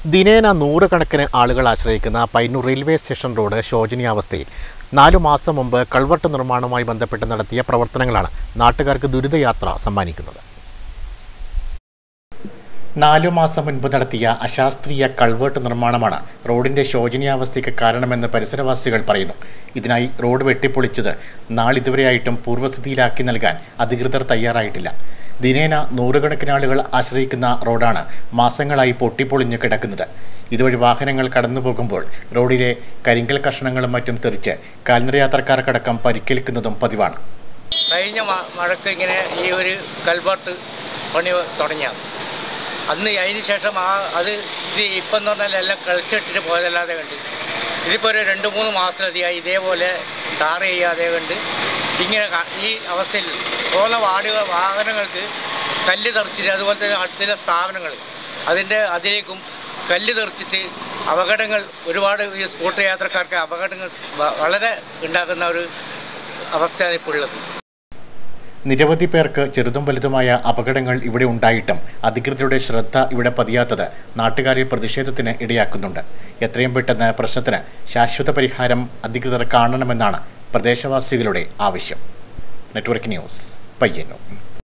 ദിനേന നൂറുകണക്കിന് ആളുകൾ ആശ്രയിക്കുന്ന പയ്യന്നൂർ റെയിൽവേ സ്റ്റേഷൻ റോഡ് ശോചനീയാവസ്ഥയിൽ നാലു മാസം മുമ്പ് കൾവർട്ട് നിർമ്മാണവുമായി ബന്ധപ്പെട്ട് നടത്തിയ പ്രവർത്തനങ്ങളാണ് നാട്ടുകാർക്ക് ദുരിതയാത്ര സമ്മാനിക്കുന്നത് നാലു മാസം മുൻപ് നടത്തിയ അശാസ്ത്രീയ കൾവേർട്ട് നിർമ്മാണമാണ് റോഡിന്റെ ശോചനീയാവസ്ഥയ്ക്ക് കാരണമെന്ന് പരിസരവാസികൾ പറയുന്നു ഇതിനായി റോഡ് വെട്ടിപ്പൊളിച്ചത് നാളിതുവരെയായിട്ടും പൂർവ്വസ്ഥിതിയിലാക്കി നൽകാൻ അധികൃതർ തയ്യാറായിട്ടില്ല ദിനേന നൂറുകണക്കിന് ആളുകൾ ആശ്രയിക്കുന്ന റോഡാണ് മാസങ്ങളായി പൊട്ടിപ്പൊളിഞ്ഞ് കിടക്കുന്നത് ഇതുവഴി വാഹനങ്ങൾ കടന്നു പോകുമ്പോൾ റോഡിലെ കരിങ്കൽ കഷണങ്ങളും മറ്റും തെറിച്ച് കാൽനടയാത്രക്കാർക്കടക്കം പരിക്കേൽക്കുന്നതും പതിവാണ് കഴിഞ്ഞ മ- മഴക്ക് ഇങ്ങനെ ഈ ഒരു കൽബർട്ട് പണി തുടങ്ങിയത് അന്ന് അതിന് ശേഷം ആ അത് ഇത് ഇപ്പം എന്ന് പറഞ്ഞാൽ എല്ലാം കളിച്ചിട്ടിട്ട് പോയതല്ലാതെ കണ്ട് ഇതിപ്പോൾ ഒരു രണ്ട് മൂന്ന് മാസത്തിലധികമായി ഇതേപോലെ ടാർ ചെയ്യാതെ കണ്ട് ഇങ്ങനെ ക- ഈ അവസ്ഥയിൽ പോകുന്ന വാടുകൾ വാഹനങ്ങൾക്ക് കല്ല് തെറിച്ചിട്ട് അതുപോലെ തന്നെ അടുത്തുള്ള സ്ഥാപനങ്ങൾ അതിൻ്റെ അതിലേക്കും കല്ല് തെറിച്ചിട്ട് അപകടങ്ങൾ ഒരുപാട് ഈ സ്കൂട്ടർ യാത്രക്കാർക്ക് അപകടങ്ങൾ വ- വളരെ ഉണ്ടാക്കുന്ന ഒരു അവസ്ഥയാണ് ഇപ്പോൾ ഉള്ളത് നിരവധി പേർക്ക് ചെറുതും വലുതുമായ അപകടങ്ങൾ ഇവിടെ ഉണ്ടായിട്ടും അധികൃതരുടെ ശ്രദ്ധ ഇവിടെ പതിയാത്തത് നാട്ടുകാരെ പ്രതിഷേധത്തിന് ഇടയാക്കുന്നുണ്ട് എത്രയും പെട്ടെന്ന് പ്രശ്നത്തിന് ശാശ്വത പരിഹാരം അധികൃതർ കാണണമെന്നാണ് പ്രദേശവാസികളുടെ ആവശ്യം നെറ്റ്വർക്ക് ന്യൂസ് പയ്യന്നൂർ